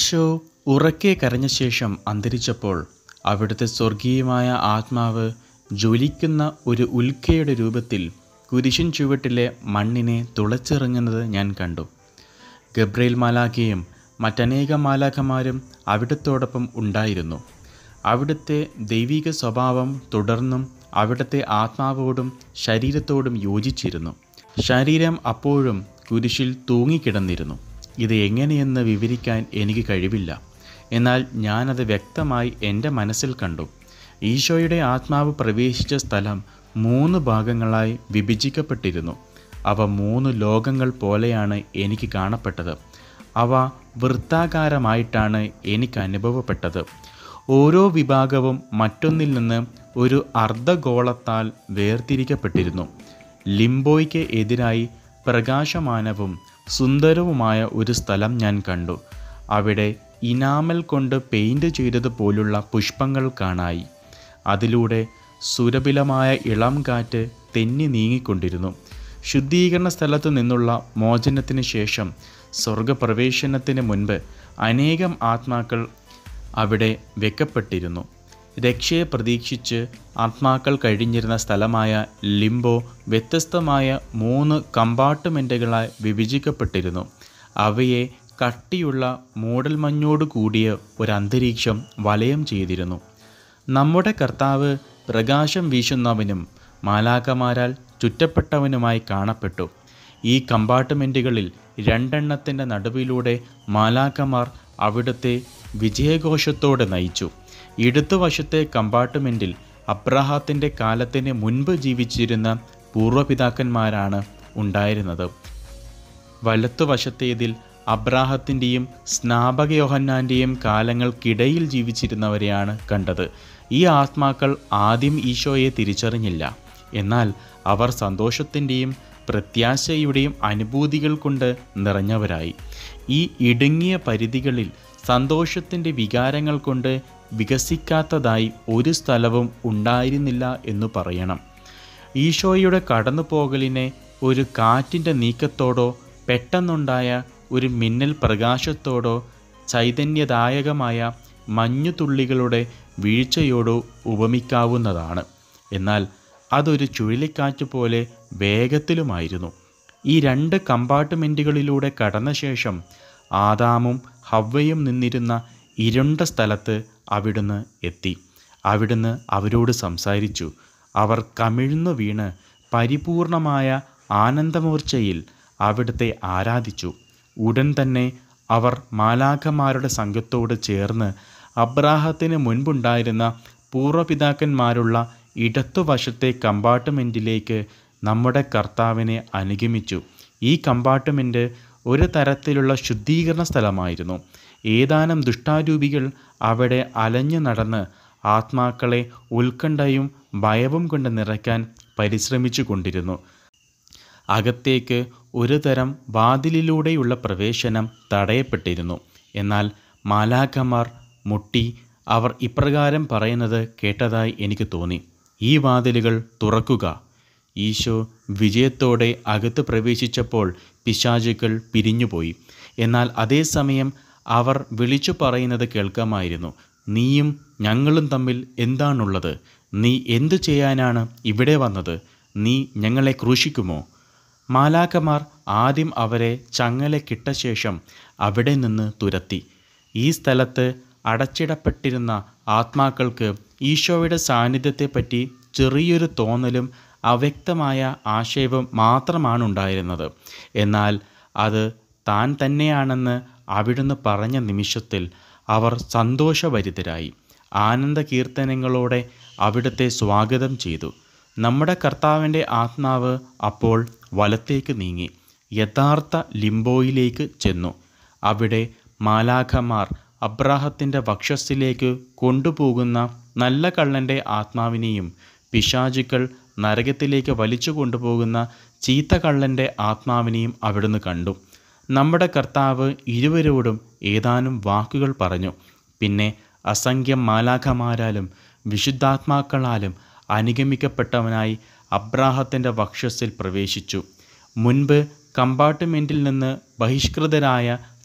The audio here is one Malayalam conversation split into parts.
ഈശോ ഉറക്കെ കരഞ്ഞ ശേഷം അന്തരിച്ചപ്പോൾ അവിടുത്തെ സ്വർഗീയമായ ആത്മാവ് ജ്വലിക്കുന്ന ഒരു ഉൽക്കയുടെ രൂപത്തിൽ കുരിശിൻ ചുവട്ടിലെ മണ്ണിനെ തുളച്ചിറങ്ങുന്നത് ഞാൻ കണ്ടു ഗബ്രയേൽ മാലാഖയും മറ്റനേകം മാലാഖമാരും അവിടുത്തോടൊപ്പം ഉണ്ടായിരുന്നു അവിടുത്തെ ദൈവിക സ്വഭാവം തുടർന്നും അവിടുത്തെ ആത്മാവോടും ശരീരത്തോടും യോജിച്ചിരുന്നു ശരീരം അപ്പോഴും കുരിശിൽ തൂങ്ങിക്കിടന്നിരുന്നു ഇത് എങ്ങനെയെന്ന് വിവരിക്കാൻ എനിക്ക് കഴിവില്ല എന്നാൽ ഞാനത് വ്യക്തമായി എൻ്റെ മനസ്സിൽ കണ്ടു ഈശോയുടെ ആത്മാവ് പ്രവേശിച്ച സ്ഥലം മൂന്ന് ഭാഗങ്ങളായി വിഭജിക്കപ്പെട്ടിരുന്നു അവ മൂന്ന് ലോകങ്ങൾ പോലെയാണ് എനിക്ക് കാണപ്പെട്ടത് അവ വൃത്താകാരമായിട്ടാണ് എനിക്ക് അനുഭവപ്പെട്ടത് ഓരോ വിഭാഗവും മറ്റൊന്നിൽ നിന്ന് ഒരു അർദ്ധഗോളത്താൽ വേർതിരിക്കപ്പെട്ടിരുന്നു ലിംബോയ്ക്ക് എതിരായി പ്രകാശമാനവും സുന്ദരവുമായ ഒരു സ്ഥലം ഞാൻ കണ്ടു അവിടെ ഇനാമൽ കൊണ്ട് പെയിൻറ് ചെയ്തതുപോലുള്ള പുഷ്പങ്ങൾ കാണായി അതിലൂടെ സുരഭിലമായ ഇളം കാറ്റ് തെന്നി നീങ്ങിക്കൊണ്ടിരുന്നു ശുദ്ധീകരണ സ്ഥലത്തു നിന്നുള്ള മോചനത്തിന് ശേഷം സ്വർഗപ്രവേശനത്തിന് മുൻപ് അനേകം ആത്മാക്കൾ അവിടെ വെക്കപ്പെട്ടിരുന്നു രക്ഷയെ പ്രതീക്ഷിച്ച് ആത്മാക്കൾ കഴിഞ്ഞിരുന്ന സ്ഥലമായ ലിംബോ വ്യത്യസ്തമായ മൂന്ന് കമ്പാർട്ട്മെൻറ്റുകളായി വിഭജിക്കപ്പെട്ടിരുന്നു അവയെ കട്ടിയുള്ള മൂടൽമഞ്ഞോട് കൂടിയ ഒരു അന്തരീക്ഷം വലയം ചെയ്തിരുന്നു നമ്മുടെ കർത്താവ് പ്രകാശം വീശുന്നവനും മാലാക്കമാരാൽ ചുറ്റപ്പെട്ടവനുമായി കാണപ്പെട്ടു ഈ കമ്പാർട്ട്മെൻറ്റുകളിൽ രണ്ടെണ്ണത്തിൻ്റെ നടുവിലൂടെ മാലാക്കമാർ അവിടുത്തെ വിജയഘോഷത്തോടെ നയിച്ചു ഇടതുവശത്തെ കമ്പാർട്ട്മെൻറ്റിൽ അബ്രഹാത്തിൻ്റെ കാലത്തിന് മുൻപ് ജീവിച്ചിരുന്ന പൂർവ്വപിതാക്കന്മാരാണ് ഉണ്ടായിരുന്നത് വലത്തുവശത്തേതിൽ അബ്രാഹത്തിൻ്റെയും സ്നാപകയോഹന്നാൻ്റെയും കാലങ്ങൾക്കിടയിൽ ജീവിച്ചിരുന്നവരെയാണ് കണ്ടത് ഈ ആത്മാക്കൾ ആദ്യം ഈശോയെ തിരിച്ചറിഞ്ഞില്ല എന്നാൽ അവർ സന്തോഷത്തിൻ്റെയും പ്രത്യാശയുടെയും അനുഭൂതികൾ കൊണ്ട് നിറഞ്ഞവരായി ഈ ഇടുങ്ങിയ പരിധികളിൽ സന്തോഷത്തിൻ്റെ വികാരങ്ങൾ കൊണ്ട് വികസിക്കാത്തതായി ഒരു സ്ഥലവും ഉണ്ടായിരുന്നില്ല എന്ന് പറയണം ഈശോയുടെ കടന്നുപോകലിനെ ഒരു കാറ്റിൻ്റെ നീക്കത്തോടോ പെട്ടെന്നുണ്ടായ ഒരു മിന്നൽ പ്രകാശത്തോടോ ചൈതന്യദായകമായ മഞ്ഞുതുള്ളികളുടെ വീഴ്ചയോടോ ഉപമിക്കാവുന്നതാണ് എന്നാൽ അതൊരു ചുഴലിക്കാറ്റ് പോലെ വേഗത്തിലുമായിരുന്നു ഈ രണ്ട് കമ്പാർട്ട്മെൻറ്റുകളിലൂടെ കടന്ന ശേഷം ആദാമും ഹവ്വയും നിന്നിരുന്ന ഇരുണ്ട സ്ഥലത്ത് അവിടുന്ന് എത്തി അവിടുന്ന് അവരോട് സംസാരിച്ചു അവർ കമിഴ്ന്നു വീണ് പരിപൂർണമായ ആനന്ദമൂർച്ചയിൽ അവിടുത്തെ ആരാധിച്ചു ഉടൻ തന്നെ അവർ മാലാഖമാരുടെ സംഘത്തോട് ചേർന്ന് അബ്രാഹത്തിന് മുൻപുണ്ടായിരുന്ന പൂർവ്വപിതാക്കന്മാരുള്ള ഇടത്തുവശത്തെ കമ്പാർട്ട്മെൻറ്റിലേക്ക് നമ്മുടെ കർത്താവിനെ അനുഗമിച്ചു ഈ കമ്പാർട്ട്മെൻറ്റ് ഒരു തരത്തിലുള്ള ശുദ്ധീകരണ സ്ഥലമായിരുന്നു ഏതാനും ദുഷ്ടാരൂപികൾ അവിടെ അലഞ്ഞു നടന്ന് ആത്മാക്കളെ ഉത്കണ്ഠയും ഭയവും കൊണ്ട് നിറയ്ക്കാൻ പരിശ്രമിച്ചു കൊണ്ടിരുന്നു അകത്തേക്ക് ഒരു തരം വാതിലിലൂടെയുള്ള പ്രവേശനം തടയപ്പെട്ടിരുന്നു എന്നാൽ മാലാഖമാർ മുട്ടി അവർ ഇപ്രകാരം പറയുന്നത് കേട്ടതായി എനിക്ക് തോന്നി ഈ വാതിലുകൾ തുറക്കുക ഈശോ വിജയത്തോടെ അകത്ത് പ്രവേശിച്ചപ്പോൾ പിശാചുക്കൾ പിരിഞ്ഞുപോയി എന്നാൽ അതേസമയം അവർ വിളിച്ചു പറയുന്നത് കേൾക്കാമായിരുന്നു നീയും ഞങ്ങളും തമ്മിൽ എന്താണുള്ളത് നീ എന്തു ചെയ്യാനാണ് ഇവിടെ വന്നത് നീ ഞങ്ങളെ ക്രൂശിക്കുമോ മാലാക്കമാർ ആദ്യം അവരെ ചങ്ങലക്കിട്ട ശേഷം അവിടെ നിന്ന് തുരത്തി ഈ സ്ഥലത്ത് അടച്ചിടപ്പെട്ടിരുന്ന ആത്മാക്കൾക്ക് ഈശോയുടെ സാന്നിധ്യത്തെപ്പറ്റി ചെറിയൊരു തോന്നലും അവ്യക്തമായ ആശയവും മാത്രമാണ് ഉണ്ടായിരുന്നത് എന്നാൽ അത് താൻ തന്നെയാണെന്ന് അവിടുന്ന് പറഞ്ഞ നിമിഷത്തിൽ അവർ സന്തോഷഭരിതരായി ആനന്ദ കീർത്തനങ്ങളോടെ അവിടുത്തെ സ്വാഗതം ചെയ്തു നമ്മുടെ കർത്താവിൻ്റെ ആത്മാവ് അപ്പോൾ വലത്തേക്ക് നീങ്ങി യഥാർത്ഥ ലിംബോയിലേക്ക് ചെന്നു അവിടെ മാലാഖമാർ അബ്രാഹത്തിൻ്റെ വക്ഷസ്സിലേക്ക് കൊണ്ടുപോകുന്ന നല്ല കള്ളൻ്റെ ആത്മാവിനെയും പിശാചുക്കൾ നരകത്തിലേക്ക് വലിച്ചു കൊണ്ടുപോകുന്ന ചീത്ത കള്ളൻ്റെ ആത്മാവിനെയും അവിടുന്ന് കണ്ടു നമ്മുടെ കർത്താവ് ഇരുവരോടും ഏതാനും വാക്കുകൾ പറഞ്ഞു പിന്നെ അസംഖ്യം മാലാഖമാരാലും വിശുദ്ധാത്മാക്കളാലും അനുഗമിക്കപ്പെട്ടവനായി അബ്രാഹത്തിൻ്റെ വക്ഷസ്സിൽ പ്രവേശിച്ചു മുൻപ് കമ്പാർട്ട്മെൻറ്റിൽ നിന്ന് ബഹിഷ്കൃതരായ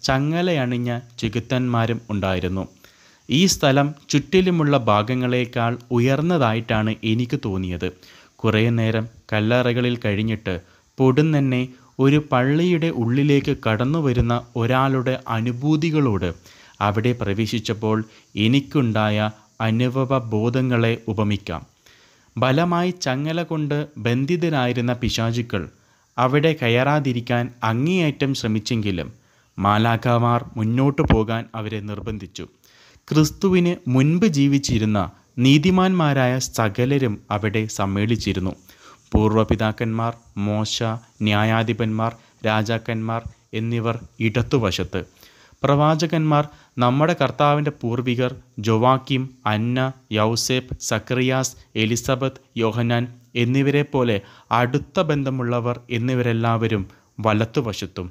ചങ്ങലയണിഞ്ഞ ചെകുത്തന്മാരും ഉണ്ടായിരുന്നു ഈ സ്ഥലം ചുറ്റിലുമുള്ള ഭാഗങ്ങളേക്കാൾ ഉയർന്നതായിട്ടാണ് എനിക്ക് തോന്നിയത് കുറേ നേരം കല്ലറകളിൽ കഴിഞ്ഞിട്ട് പൊടുന്നെന്നെ ഒരു പള്ളിയുടെ ഉള്ളിലേക്ക് കടന്നു വരുന്ന ഒരാളുടെ അനുഭൂതികളോട് അവിടെ പ്രവേശിച്ചപ്പോൾ എനിക്കുണ്ടായ അനുഭവ ബോധങ്ങളെ ഉപമിക്കാം ബലമായി ചങ്ങല കൊണ്ട് ബന്ധിതരായിരുന്ന പിശാചുക്കൾ അവിടെ കയറാതിരിക്കാൻ അങ്ങേയറ്റം ശ്രമിച്ചെങ്കിലും മാലാഖമാർ മുന്നോട്ടു പോകാൻ അവരെ നിർബന്ധിച്ചു ക്രിസ്തുവിന് മുൻപ് ജീവിച്ചിരുന്ന നീതിമാന്മാരായ സകലരും അവിടെ സമ്മേളിച്ചിരുന്നു പൂർവപിതാക്കന്മാർ മോശ ന്യായാധിപന്മാർ രാജാക്കന്മാർ എന്നിവർ ഇടത്തുവശത്ത് പ്രവാചകന്മാർ നമ്മുടെ കർത്താവിൻ്റെ പൂർവികർ Joachim Anna Yauseppu Zacharias Elizabeth Yohannan എന്നിവരെ പോലെ അടുത്ത ബന്ധമുള്ളവർ എന്നിവരെല്ലാവരും വലത്തുവശത്തും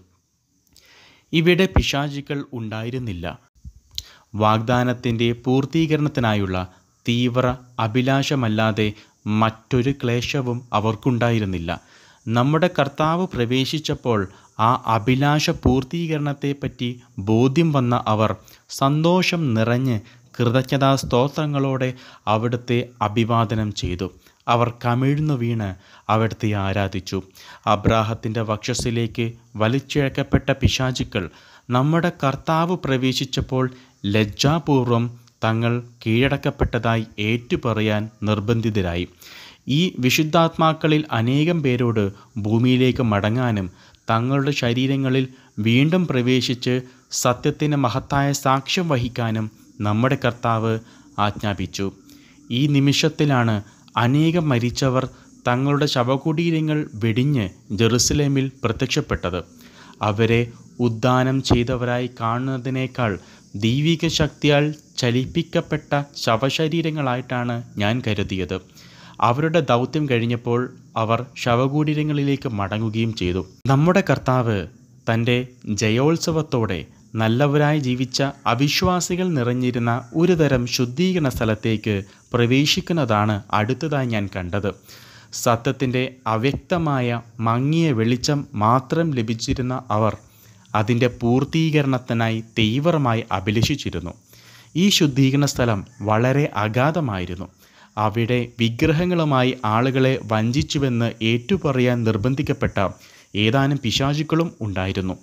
ഇവിടെ പിശാചുക്കൾ ഉണ്ടായിരുന്നില്ല വാഗ്ദാനത്തിൻ്റെ പൂർത്തീകരണത്തിനായുള്ള തീവ്ര അഭിലാഷമല്ലാതെ മറ്റൊരു ക്ലേശവും അവർക്കുണ്ടായിരുന്നില്ല നമ്മുടെ കർത്താവ് പ്രവേശിച്ചപ്പോൾ ആ അഭിലാഷ പൂർത്തീകരണത്തെപ്പറ്റി ബോധ്യം വന്ന അവർ സന്തോഷം നിറഞ്ഞ് കൃതജ്ഞതാ സ്തോത്രങ്ങളോടെ അവിടുത്തെ അഭിവാദനം ചെയ്തു അവർ കമിഴ്ന്നു വീണ് അവിടുത്തെ ആരാധിച്ചു അബ്രാഹത്തിൻ്റെ വക്ഷസ്സിലേക്ക് വലിച്ചിഴക്കപ്പെട്ട പിശാചുക്കൾ നമ്മുടെ കർത്താവ് പ്രവേശിച്ചപ്പോൾ ലജ്ജാപൂർവം തങ്ങൾ കീഴടക്കപ്പെട്ടതായി ഏറ്റുപറയാൻ നിർബന്ധിതരായി ഈ വിശുദ്ധാത്മാക്കളിൽ അനേകം പേരോട് ഭൂമിയിലേക്ക് മടങ്ങാനും തങ്ങളുടെ ശരീരങ്ങളിൽ വീണ്ടും പ്രവേശിച്ച് സത്യത്തിന് മഹത്തായ സാക്ഷ്യം വഹിക്കാനും നമ്മുടെ കർത്താവ് ആജ്ഞാപിച്ചു ഈ നിമിഷത്തിലാണ് അനേകം മരിച്ചവർ തങ്ങളുടെ ശവകുടീരങ്ങൾ വെടിഞ്ഞ് ജെറുസലേമിൽ പ്രത്യക്ഷപ്പെട്ടത് അവരെ ഉദ്ദാനം ചെയ്തവരായി കാണുന്നതിനേക്കാൾ ദൈവിക ശക്തിയാൽ ചലിപ്പിക്കപ്പെട്ട ശവശരീരങ്ങളായിട്ടാണ് ഞാൻ കരുതിയത് അവരുടെ ദൗത്യം കഴിഞ്ഞപ്പോൾ അവർ ശവകുടീരങ്ങളിലേക്ക് മടങ്ങുകയും ചെയ്തു നമ്മുടെ കർത്താവ് തൻ്റെ ജയോത്സവത്തോടെ നല്ലവരായി ജീവിച്ച അവിശ്വാസികൾ നിറഞ്ഞിരുന്ന ഒരു തരം ശുദ്ധീകരണ സ്ഥലത്തേക്ക് പ്രവേശിക്കുന്നതാണ് അടുത്തതായി ഞാൻ കണ്ടത് സത്യത്തിൻ്റെ അവ്യക്തമായ മങ്ങിയ വെളിച്ചം മാത്രം ലഭിച്ചിരുന്ന അവർ അതിൻ്റെ പൂർത്തീകരണത്തിനായി തീവ്രമായി അഭിലഷിച്ചിരുന്നു ഈ ശുദ്ധീകരണ സ്ഥലം വളരെ അഗാധമായിരുന്നു അവിടെ വിഗ്രഹങ്ങളുമായി ആളുകളെ വഞ്ചിച്ചുവെന്ന് ഏറ്റുപറയാൻ നിർബന്ധിക്കപ്പെട്ട ഏതാനും പിശാചുക്കളും ഉണ്ടായിരുന്നു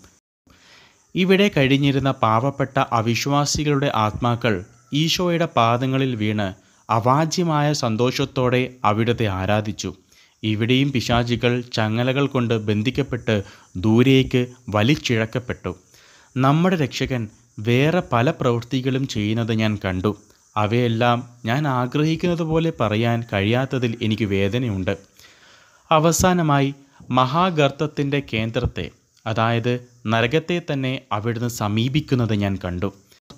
ഇവിടെ കഴിഞ്ഞിരുന്ന പാവപ്പെട്ട അവിശ്വാസികളുടെ ആത്മാക്കൾ ഈശോയുടെ പാദങ്ങളിൽ വീണ് അവാജ്യമായ സന്തോഷത്തോടെ അവിടത്തെ ആരാധിച്ചു ഇവിടെയും പിശാചികൾ ചങ്ങലകൾ കൊണ്ട് ബന്ധിക്കപ്പെട്ട് ദൂരേക്ക് വലിച്ചിഴക്കപ്പെട്ടു നമ്മുടെ രക്ഷകൻ വേറെ പല പ്രവൃത്തികളും ചെയ്യുന്നത് ഞാൻ കണ്ടു അവയെല്ലാം ഞാൻ ആഗ്രഹിക്കുന്നത് പോലെ പറയാൻ കഴിയാത്തതിൽ എനിക്ക് വേദനയുണ്ട് അവസാനമായി മഹാഗർത്തത്തിൻ്റെ കേന്ദ്രത്തെ അതായത് നരകത്തെ തന്നെ അവിടുന്ന് സമീപിക്കുന്നത് ഞാൻ കണ്ടു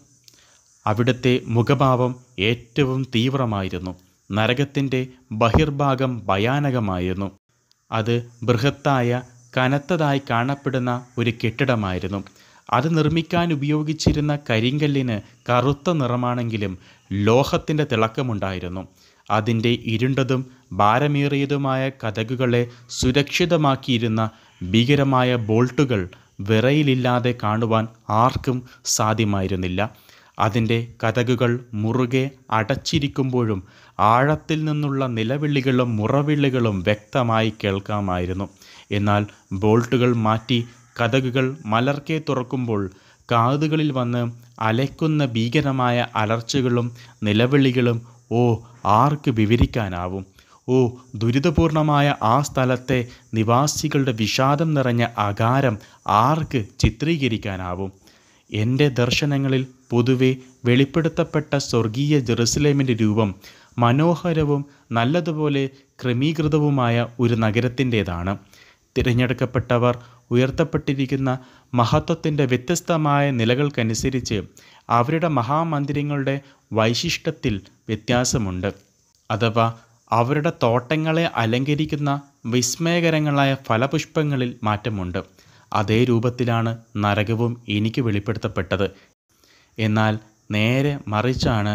അവിടുത്തെ മുഖഭാവം ഏറ്റവും തീവ്രമായിരുന്നു നരകത്തിൻ്റെ ബഹിർഭാഗം ഭയാനകമായിരുന്നു അത് ബൃഹത്തായ കനത്തതായി കാണപ്പെടുന്ന ഒരു കെട്ടിടമായിരുന്നു അത് നിർമ്മിക്കാൻ ഉപയോഗിച്ചിരുന്ന കരിങ്കല്ലിന് കറുത്ത നിറമാണെങ്കിലും ലോഹത്തിൻ്റെ തിളക്കമുണ്ടായിരുന്നു അതിൻ്റെ ഇരുണ്ടതും ഭാരമേറിയതുമായ കഥകുകളെ സുരക്ഷിതമാക്കിയിരുന്ന ഭീകരമായ ബോൾട്ടുകൾ വിറയിലില്ലാതെ കാണുവാൻ ആർക്കും സാധ്യമായിരുന്നില്ല അതിൻ്റെ കഥകുകൾ മുറുകെ അടച്ചിരിക്കുമ്പോഴും ആഴത്തിൽ നിന്നുള്ള നിലവിളികളും മുറവിളികളും വ്യക്തമായി കേൾക്കാമായിരുന്നു എന്നാൽ ബോൾട്ടുകൾ മാറ്റി കഥകുകൾ മലർക്കെ തുറക്കുമ്പോൾ കാതുകളിൽ വന്ന് അലയ്ക്കുന്ന ഭീകരമായ അലർച്ചകളും നിലവിളികളും ഓ ആർക്ക് വിവരിക്കാനാവും ഓ ദുരിതപൂർണമായ ആ സ്ഥലത്തെ നിവാസികളുടെ വിഷാദം നിറഞ്ഞ അകാരം ആർക്ക് ചിത്രീകരിക്കാനാവും എൻ്റെ ദർശനങ്ങളിൽ പൊതുവെ വെളിപ്പെടുത്തപ്പെട്ട സ്വർഗീയ ജെറുസലേമിൻ്റെ രൂപം മനോഹരവും നല്ലതുപോലെ ക്രമീകൃതവുമായ ഒരു നഗരത്തിൻ്റേതാണ് തിരഞ്ഞെടുക്കപ്പെട്ടവർ ഉയർത്തപ്പെട്ടിരിക്കുന്ന മഹത്വത്തിൻ്റെ വ്യത്യസ്തമായ നിലകൾക്കനുസരിച്ച് അവരുടെ മഹാമന്ദിരങ്ങളുടെ വൈശിഷ്ട്യത്തിൽ വ്യത്യാസമുണ്ട് അഥവാ അവരുടെ തോട്ടങ്ങളെ അലങ്കരിക്കുന്ന വിസ്മയകരങ്ങളായ ഫലപുഷ്പങ്ങളിൽ മാറ്റമുണ്ട് അതേ രൂപത്തിലാണ് നരകവും എനിക്ക് വെളിപ്പെടുത്തപ്പെട്ടത് എന്നാൽ നേരെ മറിച്ചാണ്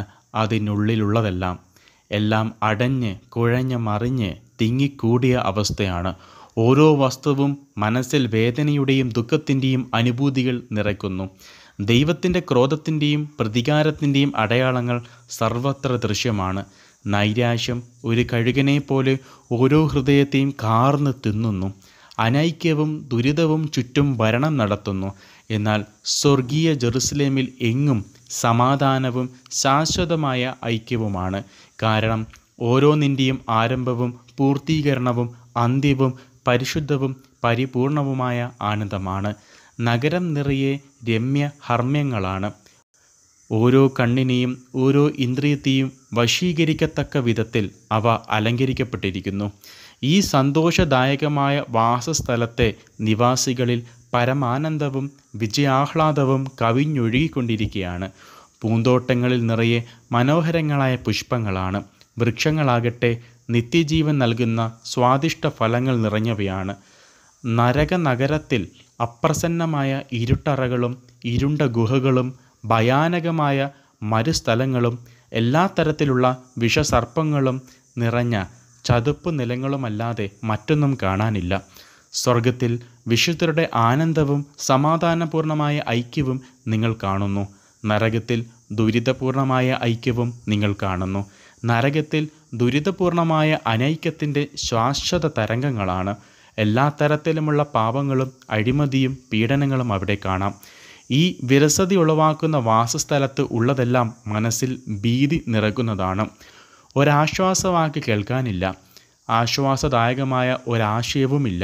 അതിനുള്ളിലുള്ളതെല്ലാം എല്ലാം അടഞ്ഞ് കുഴഞ്ഞ് മറിഞ്ഞ് തിങ്ങിക്കൂടിയ അവസ്ഥയാണ് ഓരോ വസ്തുവും മനസ്സിൽ വേദനയുടെയും ദുഃഖത്തിൻ്റെയും അനുഭൂതികൾ നിറയ്ക്കുന്നു ദൈവത്തിൻ്റെ ക്രോധത്തിൻ്റെയും പ്രതികാരത്തിൻ്റെയും അടയാളങ്ങൾ സർവത്ര ദൃശ്യമാണ് നൈരാശ്യം ഒരു കഴുകനെ പോലെ ഓരോ ഹൃദയത്തെയും കാർന്ന് തിന്നുന്നു അനൈക്യവും ദുരിതവും ചുറ്റും ഭരണം നടത്തുന്നു എന്നാൽ സ്വർഗീയ ജെറുസലേമിൽ എങ്ങും സമാധാനവും ശാശ്വതമായ ഐക്യവുമാണ് കാരണം ഓരോന്നിൻ്റെയും ആരംഭവും പൂർത്തീകരണവും അന്ത്യവും പരിശുദ്ധവും പരിപൂർണവുമായ ആനന്ദമാണ് നഗരം നിറയെ രമ്യ ഹർമ്മ്യങ്ങളാണ് ഓരോ കണ്ണിനെയും ഓരോ ഇന്ദ്രിയത്തെയും വശീകരിക്കത്തക്ക വിധത്തിൽ അവ അലങ്കരിക്കപ്പെട്ടിരിക്കുന്നു ഈ സന്തോഷദായകമായ വാസസ്ഥലത്തെ നിവാസികളിൽ പരമാനന്ദവും വിജയാഹ്ലാദവും കവിഞ്ഞൊഴുകിക്കൊണ്ടിരിക്കുകയാണ് പൂന്തോട്ടങ്ങളിൽ നിറയെ മനോഹരങ്ങളായ പുഷ്പങ്ങളാണ് വൃക്ഷങ്ങളാകട്ടെ നിത്യജീവൻ നൽകുന്ന സ്വാദിഷ്ട ഫലങ്ങൾ നിറഞ്ഞവയാണ് നരക നഗരത്തിൽ അപ്രസന്നമായ ഇരുട്ടറകളും ഇരുണ്ട ഗുഹകളും ഭയാനകമായ മരുസ്ഥലങ്ങളും എല്ലാ തരത്തിലുള്ള വിഷസർപ്പങ്ങളും നിറഞ്ഞ ചതുപ്പ് നിലങ്ങളുമല്ലാതെ മറ്റൊന്നും കാണാനില്ല സ്വർഗത്തിൽ വിശുദ്ധരുടെ ആനന്ദവും സമാധാനപൂർണമായ ഐക്യവും നിങ്ങൾ കാണുന്നു നരകത്തിൽ ദുരിതപൂർണമായ ഐക്യവും നിങ്ങൾ കാണുന്നു നരകത്തിൽ ദുരിതപൂർണമായ അനൈക്യത്തിൻ്റെ ശാശ്വത തരംഗങ്ങളാണ് എല്ലാ തരത്തിലുമുള്ള പാപങ്ങളും അഴിമതിയും പീഡനങ്ങളും അവിടെ കാണാം ഈ വിരസത ഉളവാക്കുന്ന വാസസ്ഥലത്ത് ഉള്ളതെല്ലാം മനസ്സിൽ ഭീതി നിറക്കുന്നതാണ് ഒരാശ്വാസവാക്ക് കേൾക്കാനില്ല ആശ്വാസദായകമായ ഒരാശയവുമില്ല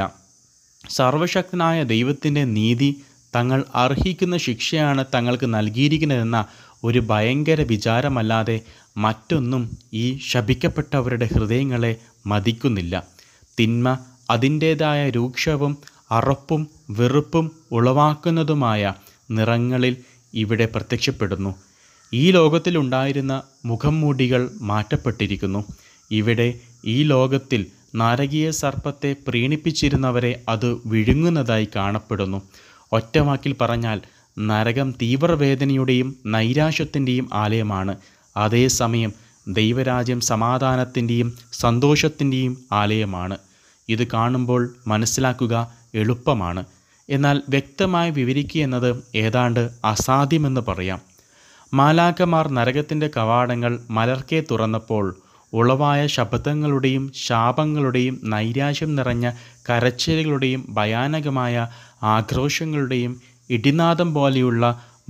സർവശക്തനായ ദൈവത്തിൻ്റെ നീതി തങ്ങൾ അർഹിക്കുന്ന ശിക്ഷയാണ് തങ്ങൾക്ക് നൽകിയിരിക്കുന്നതെന്ന ഒരു ഭയങ്കര വിചാരമല്ലാതെ മറ്റൊന്നും ഈ ശപിക്കപ്പെട്ടവരുടെ ഹൃദയങ്ങളെ മതിക്കുന്നില്ല തിന്മ അതിൻ്റേതായ രൂക്ഷവും അറപ്പും വെറുപ്പും ഉളവാക്കുന്നതുമായ നിറങ്ങളിൽ ഇവിടെ പ്രത്യക്ഷപ്പെടുന്നു ഈ ലോകത്തിലുണ്ടായിരുന്ന മുഖംമൂടികൾ മാറ്റപ്പെട്ടിരിക്കുന്നു ഇവിടെ ഈ ലോകത്തിൽ നാരകീയ സർപ്പത്തെ പ്രീണിപ്പിച്ചിരുന്നവരെ അത് വിഴുങ്ങുന്നതായി കാണപ്പെടുന്നു ഒറ്റവാക്കിൽ പറഞ്ഞാൽ നരകം തീവ്രവേദനയുടെയും നൈരാശ്യത്തിൻ്റെയും ആലയമാണ് അതേസമയം ദൈവരാജ്യം സമാധാനത്തിൻ്റെയും സന്തോഷത്തിൻ്റെയും ആലയമാണ് ഇത് കാണുമ്പോൾ മനസ്സിലാക്കുക എളുപ്പമാണ് എന്നാൽ വ്യക്തമായി വിവരിക്കുക എന്നത് ഏതാണ്ട് അസാധ്യമെന്ന് പറയാം മാലാക്കമാർ നരകത്തിൻ്റെ കവാടങ്ങൾ മലർക്കെ തുറന്നപ്പോൾ ഉളവായ ശബ്ദങ്ങളുടെയും ശാപങ്ങളുടെയും നൈരാശ്യം നിറഞ്ഞ കരച്ചിലുകളുടെയും ഭയാനകമായ ആക്രോശങ്ങളുടെയും ഇടിനാദം പോലെയുള്ള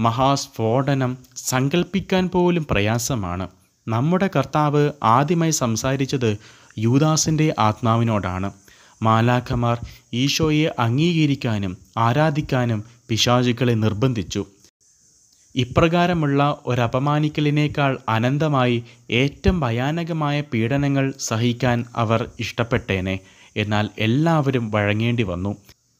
മഹാസ്ഫോടനം സങ്കല്പിക്കാൻ പോലും പ്രയാസമാണ് നമ്മുടെ കർത്താവ് ആദ്യമായി സംസാരിച്ചത് യൂദാസിൻ്റെ ആത്മാവിനോടാണ് മാലാഖമാർ ഈശോയെ അംഗീകരിക്കാനും ആരാധിക്കാനും പിശാചുക്കളെ നിർബന്ധിച്ചു ഇപ്രകാരമുള്ള ഒരപമാനിക്കലിനേക്കാൾ അനന്തമായി ഏറ്റവും ഭയാനകമായ പീഡനങ്ങൾ സഹിക്കാൻ അവർ ഇഷ്ടപ്പെട്ടേനെ എന്നാൽ എല്ലാവരും വഴങ്ങേണ്ടി വന്നു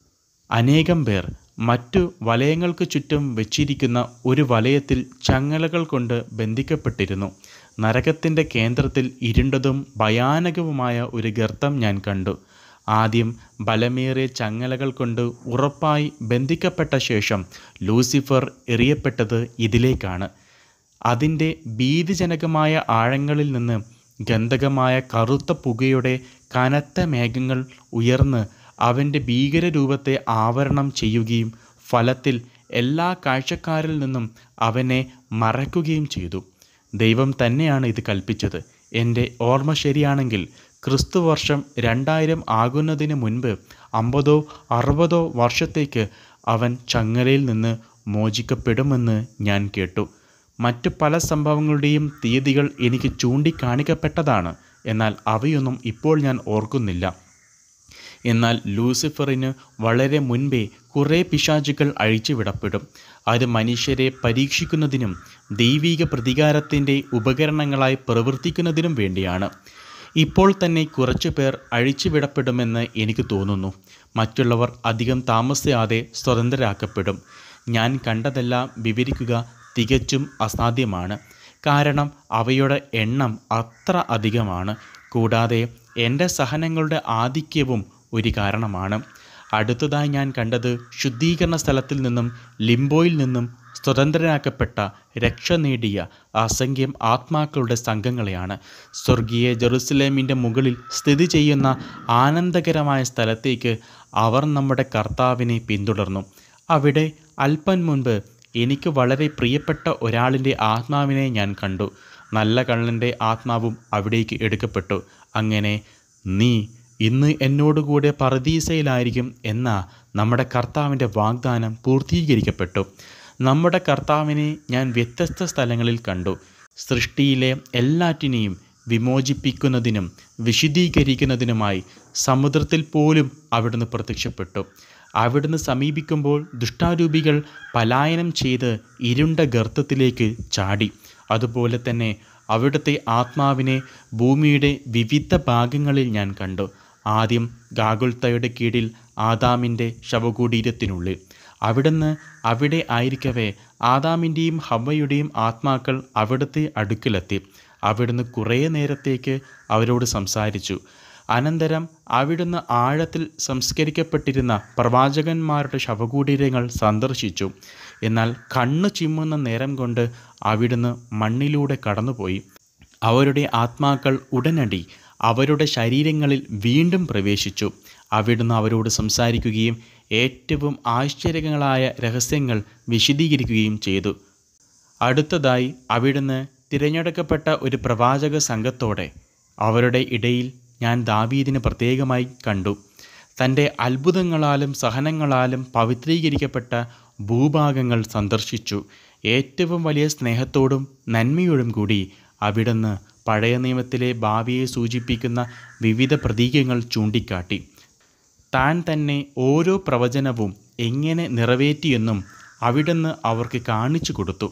അനേകം പേർ മറ്റു വലയങ്ങൾക്ക് ചുറ്റും വെച്ചിരിക്കുന്ന ഒരു വലയത്തിൽ ചങ്ങലകൾ കൊണ്ട് ബന്ധിക്കപ്പെട്ടിരുന്നു നരകത്തിൻ്റെ കേന്ദ്രത്തിൽ ഇരുണ്ടതും ഭയാനകവുമായ ഒരു ഗർത്തം ഞാൻ കണ്ടു ആദ്യം ബലമേറിയ ചങ്ങലകൾ കൊണ്ട് ഉറപ്പായി ബന്ധിക്കപ്പെട്ട ശേഷം ലൂസിഫർ എറിയപ്പെട്ടത് ഇതിലേക്കാണ് അതിൻ്റെ ഭീതിജനകമായ ആഴങ്ങളിൽ നിന്ന് ഗന്ധകമായ കറുത്ത പുകയുടെ കനത്ത മേഘങ്ങൾ ഉയർന്ന് അവൻ്റെ ഭീകരരൂപത്തെ ആവരണം ചെയ്യുകയും ഫലത്തിൽ എല്ലാ കാഴ്ചക്കാരിൽ നിന്നും അവനെ മറയ്ക്കുകയും ചെയ്തു ദൈവം തന്നെയാണ് ഇത് കൽപ്പിച്ചത് എൻ്റെ ഓർമ്മ ശരിയാണെങ്കിൽ ക്രിസ്തു വർഷം രണ്ടായിരം ആകുന്നതിന് മുൻപ് അമ്പതോ അറുപതോ വർഷത്തേക്ക് അവൻ ചങ്ങലയിൽ നിന്ന് മോചിക്കപ്പെടുമെന്ന് ഞാൻ കേട്ടു മറ്റു പല സംഭവങ്ങളുടെയും തീയതികൾ എനിക്ക് ചൂണ്ടിക്കാണിക്കപ്പെട്ടതാണ് എന്നാൽ അവയൊന്നും ഇപ്പോൾ ഞാൻ ഓർക്കുന്നില്ല എന്നാൽ ലൂസിഫറിന് വളരെ മുൻപേ കുറേ പിശാചുകൾ അഴിച്ചുവിടപ്പെടും അത് മനുഷ്യരെ പരീക്ഷിക്കുന്നതിനും ദൈവിക പ്രതികാരത്തിൻ്റെ ഉപകരണങ്ങളായി പ്രവർത്തിക്കുന്നതിനും വേണ്ടിയാണ് ഇപ്പോൾ തന്നെ കുറച്ചു പേർ അഴിച്ചുവിടപ്പെടുമെന്ന് എനിക്ക് തോന്നുന്നു മറ്റുള്ളവർ അധികം താമസിയാതെ സ്വതന്ത്രരാക്കപ്പെടും ഞാൻ കണ്ടതെല്ലാം വിവരിക്കുക തികച്ചും അസാധ്യമാണ് കാരണം അവയുടെ എണ്ണം അത്ര അധികമാണ് കൂടാതെ എൻ്റെ സഹനങ്ങളുടെ ആധിക്യവും ഒരു കാരണമാണ് അടുത്തതായി ഞാൻ കണ്ടത് ശുദ്ധീകരണ സ്ഥലത്തിൽ നിന്നും ലിംബോയിൽ നിന്നും സ്വതന്ത്രരാക്കപ്പെട്ട രക്ഷ നേടിയ അസംഖ്യം ആത്മാക്കളുടെ സംഘങ്ങളെയാണ് സ്വർഗീയ ജെറുസലേമിൻ്റെ മുകളിൽ സ്ഥിതി ചെയ്യുന്ന ആനന്ദകരമായ സ്ഥലത്തേക്ക് അവർ നമ്മുടെ കർത്താവിനെ പിന്തുടർന്നു അവിടെ അല്പം മുൻപ് എനിക്ക് വളരെ പ്രിയപ്പെട്ട ഒരാളിൻ്റെ ആത്മാവിനെ ഞാൻ കണ്ടു നല്ല കള്ളൻ്റെ ആത്മാവും അവിടേക്ക് എടുക്കപ്പെട്ടു അങ്ങനെ നീ ഇന്ന് എന്നോടുകൂടെ പറദീസയിലായിരിക്കും എന്ന നമ്മുടെ കർത്താവിൻ്റെ വാഗ്ദാനം പൂർത്തീകരിക്കപ്പെട്ടു നമ്മുടെ കർത്താവിനെ ഞാൻ വ്യത്യസ്ത സ്ഥലങ്ങളിൽ കണ്ടു സൃഷ്ടിയിലെ എല്ലാറ്റിനെയും വിമോചിപ്പിക്കുന്നതിനും വിശദീകരിക്കുന്നതിനുമായി സമുദ്രത്തിൽ പോലും അവിടുന്ന് പ്രത്യക്ഷപ്പെട്ടു അവിടുന്ന് സമീപിക്കുമ്പോൾ ദുഷ്ടാരൂപികൾ പലായനം ചെയ്ത് ഇരുണ്ട ഗർത്തത്തിലേക്ക് ചാടി അതുപോലെ തന്നെ അവിടുത്തെ ആത്മാവിനെ ഭൂമിയുടെ വിവിധ ഭാഗങ്ങളിൽ ഞാൻ കണ്ടു ആദ്യം ഗാഗുൽത്തയുടെ കീഴിൽ ആദാമിൻ്റെ ശവകുടീരത്തിനുള്ളിൽ അവിടുന്ന് അവിടെ ആയിരിക്കവേ ആദാമിൻ്റെയും ഹവയുടെയും ആത്മാക്കൾ അവിടുത്തെ അടുക്കിലെത്തി അവിടുന്ന് കുറേ നേരത്തേക്ക് അവരോട് സംസാരിച്ചു അനന്തരം അവിടുന്ന് ആഴത്തിൽ സംസ്കരിക്കപ്പെട്ടിരുന്ന പ്രവാചകന്മാരുടെ ശവകുടീരങ്ങൾ സന്ദർശിച്ചു എന്നാൽ കണ്ണു ചിമ്മുന്ന നേരം കൊണ്ട് അവിടുന്ന് മണ്ണിലൂടെ കടന്നുപോയി അവരുടെ ആത്മാക്കൾ ഉടനടി അവരുടെ ശരീരങ്ങളിൽ വീണ്ടും പ്രവേശിച്ചു അവിടുന്ന് അവരോട് സംസാരിക്കുകയും ഏറ്റവും ആശ്ചര്യങ്ങളായ രഹസ്യങ്ങൾ വിശദീകരിക്കുകയും ചെയ്തു അടുത്തതായി അവിടുന്ന് തിരഞ്ഞെടുക്കപ്പെട്ട ഒരു പ്രവാചക സംഘത്തോടെ അവരുടെ ഇടയിൽ ഞാൻ ദാവീദിന് പ്രത്യേകമായി കണ്ടു തൻ്റെ അത്ഭുതങ്ങളാലും സഹനങ്ങളാലും പവിത്രീകരിക്കപ്പെട്ട ഭൂഭാഗങ്ങൾ സന്ദർശിച്ചു ഏറ്റവും വലിയ സ്നേഹത്തോടും നന്മയോടും കൂടി അവിടുന്ന് പഴയ നിയമത്തിലെ ഭാവിയെ സൂചിപ്പിക്കുന്ന വിവിധ പ്രതീകങ്ങൾ ചൂണ്ടിക്കാട്ടി താൻ തന്നെ ഓരോ പ്രവചനവും എങ്ങനെ നിറവേറ്റിയെന്നും അവിടുന്ന് അവർക്ക് കാണിച്ചു കൊടുത്തു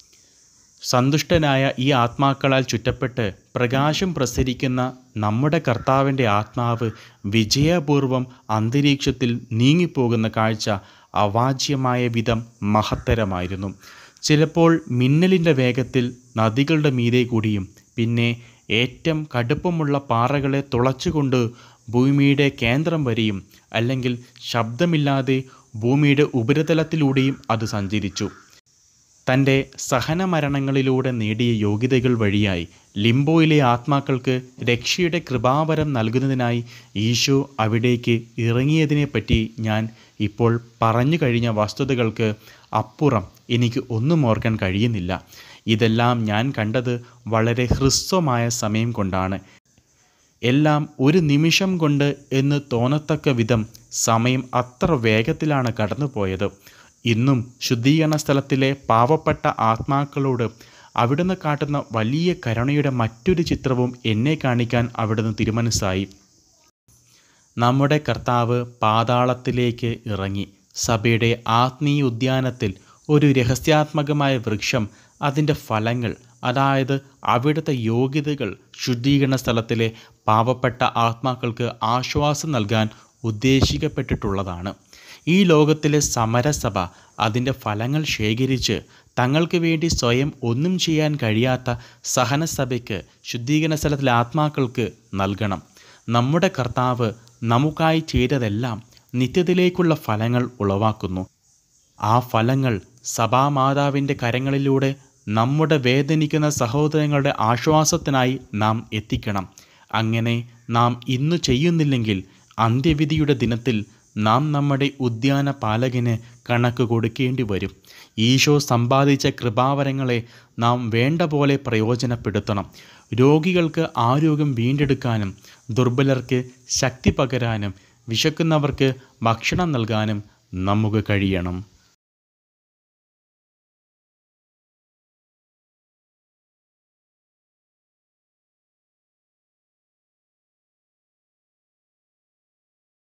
സന്തുഷ്ടനായ ഈ ആത്മാക്കളാൽ ചുറ്റപ്പെട്ട് പ്രകാശം പ്രസരിക്കുന്ന നമ്മുടെ കർത്താവിൻ്റെ ആത്മാവ് വിജയപൂർവം അന്തരീക്ഷത്തിൽ നീങ്ങിപ്പോകുന്ന കാഴ്ച അവാച്യമായ വിധം മഹത്തരമായിരുന്നു ചിലപ്പോൾ മിന്നലിൻ്റെ വേഗത്തിൽ നദികളുടെ മീതെ കൂടിയും പിന്നെ ഏറ്റവും കടുപ്പമുള്ള പാറകളെ തുളച്ചുകൊണ്ട് ഭൂമിയുടെ കേന്ദ്രം വരെയും അല്ലെങ്കിൽ ശബ്ദമില്ലാതെ ഭൂമിയുടെ ഉപരിതലത്തിലൂടെയും അത് സഞ്ചരിച്ചു തൻ്റെ സഹനമരണങ്ങളിലൂടെ നേടിയ യോഗ്യതകൾ വഴിയായി ലിംബോയിലെ ആത്മാക്കൾക്ക് രക്ഷയുടെ കൃപാവരം നൽകുന്നതിനായി ഈശോ അവിടേക്ക് ഇറങ്ങിയതിനെപ്പറ്റി ഞാൻ ഇപ്പോൾ പറഞ്ഞു കഴിഞ്ഞ വസ്തുതകൾക്ക് അപ്പുറം എനിക്ക് ഒന്നും ഓർക്കാൻ കഴിയുന്നില്ല ഇതെല്ലാം ഞാൻ കണ്ടത് വളരെ ഹ്രസ്വമായ സമയം കൊണ്ടാണ് എല്ലാം ഒരു നിമിഷം കൊണ്ട് എന്ന് തോന്നത്തക്ക വിധം സമയം അത്ര വേഗത്തിലാണ് കടന്നുപോയത് ഇന്നും ശുദ്ധീകരണ സ്ഥലത്തിലെ പാവപ്പെട്ട ആത്മാക്കളോട് അവിടുന്ന് കാട്ടുന്ന വലിയ കരുണയുടെ മറ്റൊരു ചിത്രവും എന്നെ കാണിക്കാൻ അവിടുന്ന് തിരുമനസ്സായി നമ്മുടെ കർത്താവ് പാതാളത്തിലേക്ക് ഇറങ്ങി സഭയുടെ ആത്മീയ ഉദ്യാനത്തിൽ ഒരു രഹസ്യാത്മകമായ വൃക്ഷം അതിൻ്റെ ഫലങ്ങൾ അതായത് അവിടുത്തെ യോഗ്യതകൾ ശുദ്ധീകരണ സ്ഥലത്തിലെ പാവപ്പെട്ട ആത്മാക്കൾക്ക് ആശ്വാസം നൽകാൻ ഉദ്ദേശിക്കപ്പെട്ടിട്ടുള്ളതാണ് ഈ ലോകത്തിലെ സമരസഭ അതിൻ്റെ ഫലങ്ങൾ ശേഖരിച്ച് തങ്ങൾക്ക് വേണ്ടി സ്വയം ഒന്നും ചെയ്യാൻ കഴിയാത്ത സഹനസഭയ്ക്ക് ശുദ്ധീകരണ സ്ഥലത്തിലെ ആത്മാക്കൾക്ക് നൽകണം നമ്മുടെ കർത്താവ് നമുക്കായി ചെയ്തതെല്ലാം നിത്യത്തിലേക്കുള്ള ഫലങ്ങൾ ഉളവാക്കുന്നു ആ ഫലങ്ങൾ സഭാമാതാവിൻ്റെ കരങ്ങളിലൂടെ നമ്മുടെ വേദനിക്കുന്ന സഹോദരങ്ങളുടെ ആശ്വാസത്തിനായി നാം എത്തിക്കണം അങ്ങനെ നാം ഇന്നു ചെയ്യുന്നില്ലെങ്കിൽ അന്ത്യവിധിയുടെ ദിനത്തിൽ നാം നമ്മുടെ ഉദ്യാന പാലകന് കണക്ക് കൊടുക്കേണ്ടി വരും ഈശോ സമ്പാദിച്ച കൃപാവരങ്ങളെ നാം വേണ്ട പോലെ പ്രയോജനപ്പെടുത്തണം രോഗികൾക്ക് ആരോഗ്യം വീണ്ടെടുക്കാനും ദുർബലർക്ക് ശക്തി പകരാനും വിശക്കുന്നവർക്ക് ഭക്ഷണം നൽകാനും നമുക്ക് കഴിയണം